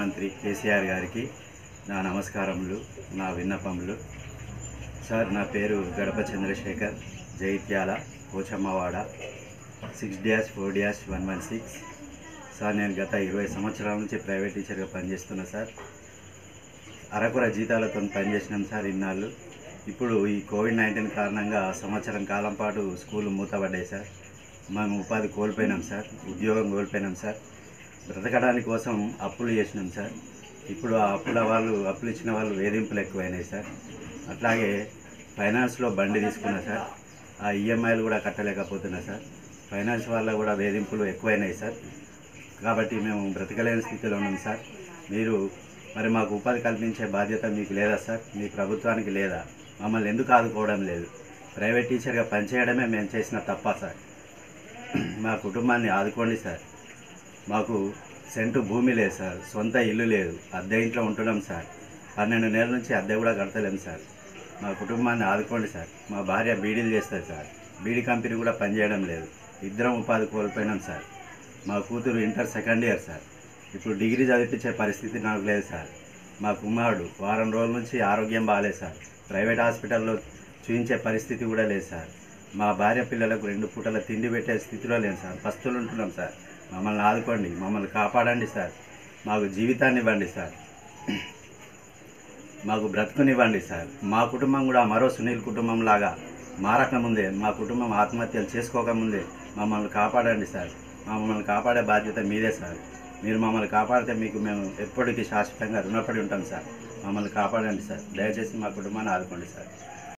ముఖ్యమంత్రి కేసీఆర్ గారికి నా నమస్కారములు నా విన్నపములు సార్ నా పేరు Gadapa Chandrasekhar Jaityala Pochammawada six dash four dash one one six sir నేను గత ఇరవై సంవత్సరాల నుంచి ప్రైవేట్ టీచర్గా పనిచేస్తున్నా సార్ అరకుర జీతాలతో పనిచేసినాం సార్ ఇన్నాళ్ళు ఇప్పుడు ఈ కోవిడ్ నైన్టీన్ కారణంగా సంవత్సరం కాలం పాటు స్కూల్ మూతపడ్డాయి సార్ మేము ఉపాధి కోల్పోయినాం సార్ ఉద్యోగం కోల్పోయినాం సార్ బ్రతకడానికి కోసం అప్పులు చేసినాం సార్ ఇప్పుడు ఆ అప్పుల వాళ్ళు అప్పులు ఇచ్చిన వాళ్ళు వేధింపులు ఎక్కువైనాయి సార్ అట్లాగే ఫైనాన్స్లో బండి తీసుకున్నా సార్ ఆ ఈఎంఐలు కూడా కట్టలేకపోతున్నా సార్ ఫైనాన్స్ వల్ల కూడా వేధింపులు ఎక్కువైనాయి సార్ కాబట్టి మేము బ్రతకలేని స్థితిలో ఉన్నాం సార్ మీరు మరి మాకు ఉపాధి కల్పించే బాధ్యత మీకు లేదా సార్ మీ ప్రభుత్వానికి లేదా మమ్మల్ని ఎందుకు ఆదుకోవడం లేదు ప్రైవేట్ టీచర్గా పనిచేయడమే మేము చేసిన తప్ప సార్ మా కుటుంబాన్ని ఆదుకోండి సార్ మాకు సెంటు భూమి లేదు సార్ సొంత ఇల్లు లేదు అద్దె ఇంట్లో ఉంటున్నాం సార్ పన్నెండు నెలల నుంచి అద్దె కూడా కడతలేం సార్ మా కుటుంబాన్ని ఆదుకోండి సార్ మా భార్య బీడీలు చేస్తుంది సార్ బీడీ కంపెనీ కూడా పనిచేయడం లేదు ఇద్దరం ఉపాధి కోల్పోయినాం సార్ మా కూతురు ఇంటర్ సెకండ్ ఇయర్ సార్ ఇప్పుడు డిగ్రీ చదివించే పరిస్థితి నాకు లేదు సార్ మా కుమారుడు వారం రోజుల నుంచి ఆరోగ్యం బాగాలేదు సార్ ప్రైవేట్ హాస్పిటల్లో చూయించే పరిస్థితి కూడా లేదు సార్ మా భార్య పిల్లలకు రెండు పూటల తిండి పెట్టే స్థితిలో లేదు సార్ పస్తులు ఉంటున్నాం సార్ మమ్మల్ని ఆదుకోండి మమ్మల్ని కాపాడండి సార్ మాకు జీవితాన్ని ఇవ్వండి సార్ మాకు బ్రతుకునివ్వండి సార్ మా కుటుంబం కూడా మరో సునీల్ కుటుంబం లాగా మారకముందే మా కుటుంబం ఆత్మహత్యలు చేసుకోకముందే మమ్మల్ని కాపాడండి సార్ మమ్మల్ని కాపాడే బాధ్యత మీదే సార్ మీరు మమ్మల్ని కాపాడితే మీకు మేము ఎప్పటికీ శాశ్వతంగా రుణపడి ఉంటాం సార్ మమ్మల్ని కాపాడండి సార్ దయచేసి మా కుటుంబాన్ని ఆదుకోండి సార్